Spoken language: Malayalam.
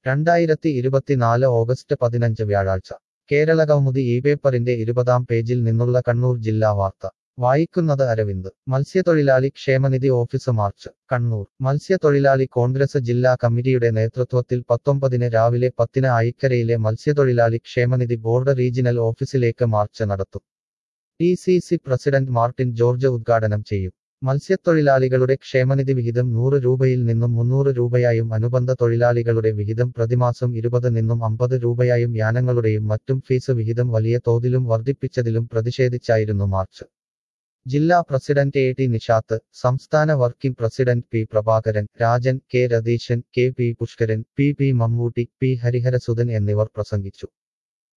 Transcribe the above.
രണ്ടായിരത്തി ഇരുപത്തിനാല് ഓഗസ്റ്റ് പതിനഞ്ച് വ്യാഴാഴ്ച കേരള കൗമുദി ഈ പേപ്പറിന്റെ ഇരുപതാം പേജിൽ നിന്നുള്ള കണ്ണൂർ ജില്ലാ വാർത്ത വായിക്കുന്നത് അരവിന്ദ് മത്സ്യത്തൊഴിലാളി ക്ഷേമനിധി ഓഫീസ് മാർച്ച് കണ്ണൂർ മത്സ്യത്തൊഴിലാളി കോൺഗ്രസ് ജില്ലാ കമ്മിറ്റിയുടെ നേതൃത്വത്തിൽ പത്തൊമ്പതിന് രാവിലെ പത്തിന് ആയിക്കരയിലെ മത്സ്യത്തൊഴിലാളി ക്ഷേമനിധി ബോർഡ് റീജിയണൽ ഓഫീസിലേക്ക് മാർച്ച് നടത്തും T C C president Martin George ഉദ്ഘാടനം ചെയ്യും മത്സ്യത്തൊഴിലാളികളുടെ ക്ഷേമനിധി വിഹിതം നൂറ് രൂപയിൽ നിന്നും മുന്നൂറ് രൂപയായും അനുബന്ധ തൊഴിലാളികളുടെ വിഹിതം പ്രതിമാസം ഇരുപത് നിന്നും അമ്പത് രൂപയായും യാനങ്ങളുടെയും മറ്റും ഫീസ് വിഹിതം വലിയ തോതിലും വർദ്ധിപ്പിച്ചതിലും പ്രതിഷേധിച്ചായിരുന്നു മാർച്ച് ജില്ലാ പ്രസിഡന്റ് എ ടി നിഷാത്ത് സംസ്ഥാന working president P Prabhakaran Rajan K Ratheesan K P Pushkaran P P Mammootty P Hariharasudhan എന്നിവർ പ്രസംഗിച്ചു